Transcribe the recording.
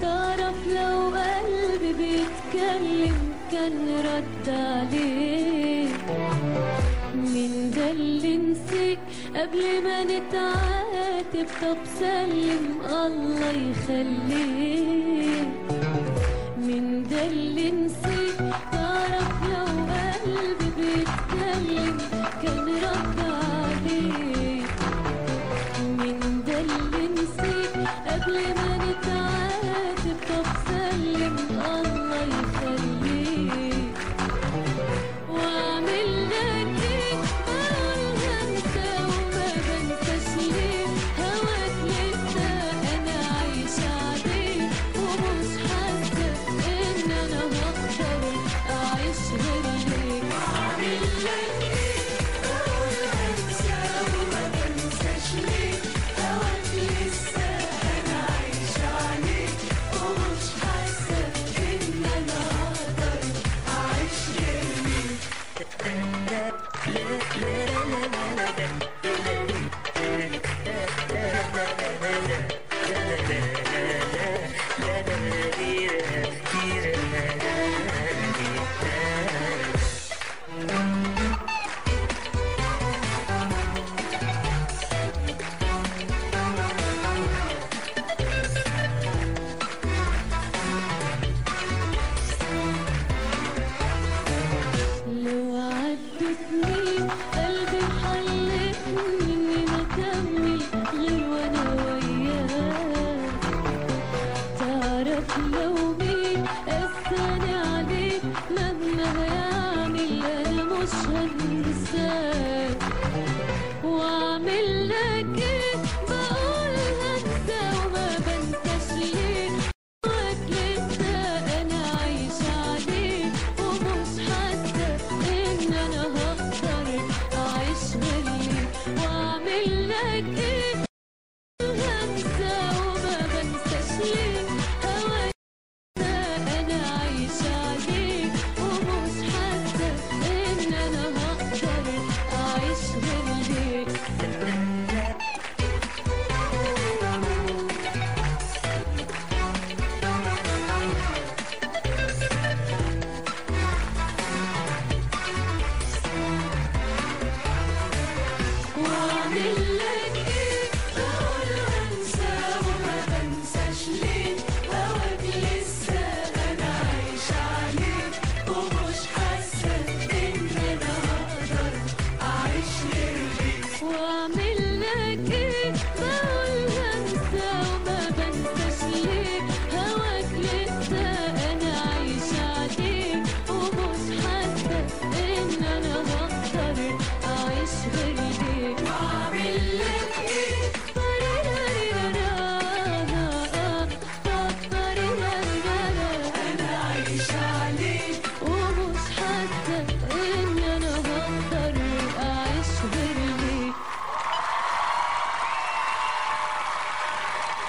تعرف لو قلبي بيتكلم كان رد عليه مين ده اللي نسيك قبل ما نتعاتب طب سلم الله يخليك مين ده اللي نسيك تعرف لو قلبي بيتكلم كان رد عليه مين ده اللي نسيك قبل ما نتعاتب طب سلم الله يخليك واعمل لك ايه اقول هنسى وما بنساش ليه هواك لسه انا عايشة عليه ومش حاسة ان انا هقدر اعيش غير ليك واعمل لك ايه اقول هنسى وما بنساش ليه هواك لسه انا عايشة عليه ومش حاسة ان انا هقدر اعيش غير ليك لو عدت سنين قلبي حلفني اني ما اكمل غير وانا وياك تعرف لو مين قساني عليك مهما هيعمل انا مش هنساك